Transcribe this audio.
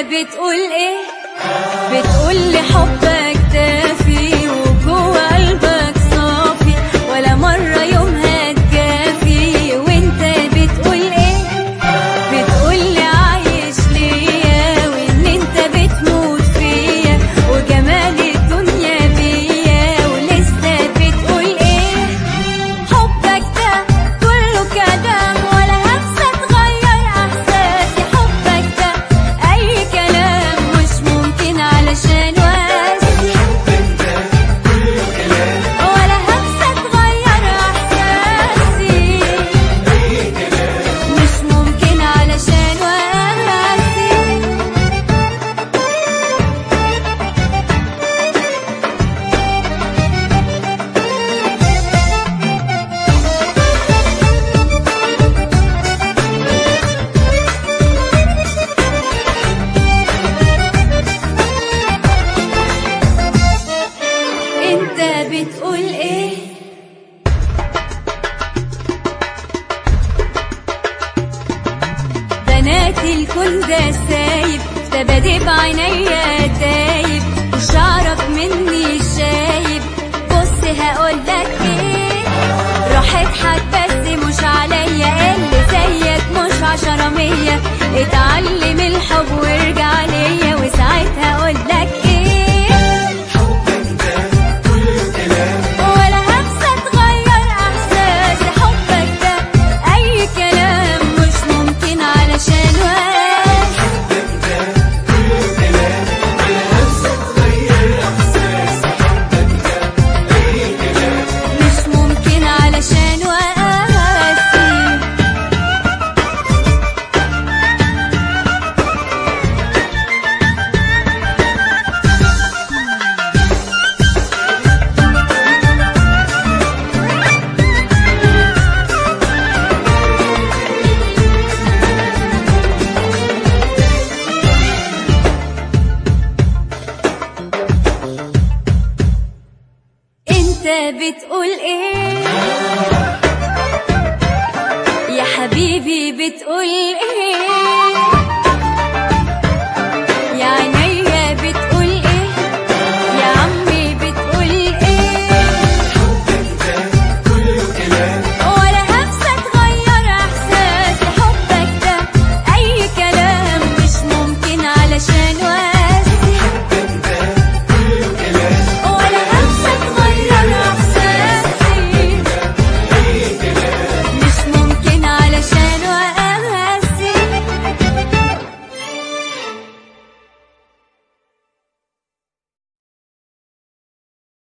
بتقول ايه بتقول لي حبك دافي وجوه قلبك صافي ولا مرة يوم هتجافي وانت بتقول ايه بتقول لي عايش ليا وان انت بتموت فيا وجمال الدنيا بيا ولسه بتقول ايه حبك ده كله كلام ولا همسة تغير احساسي حبك ده اي كلام مش ممكن علشان واسي ولا همسة تغير احساسي مش ممكن علشان واسي انت بتقول ايه بنات الكل ده سايب ده بدب عينيا دايب وشعرك مني شايب بص هقولك ايه روح اضحك بس مش عليا اللي زيك مش عشرة مية اتعلم الحب وارجع ليا وساعتها اقولك ايه ولا همسة تغير احساسي حبك ده اي كلام مش ممكن علشان واسي مش ممكن علشان واسي انت بتقول ايه يا حبيبي بتقول ايه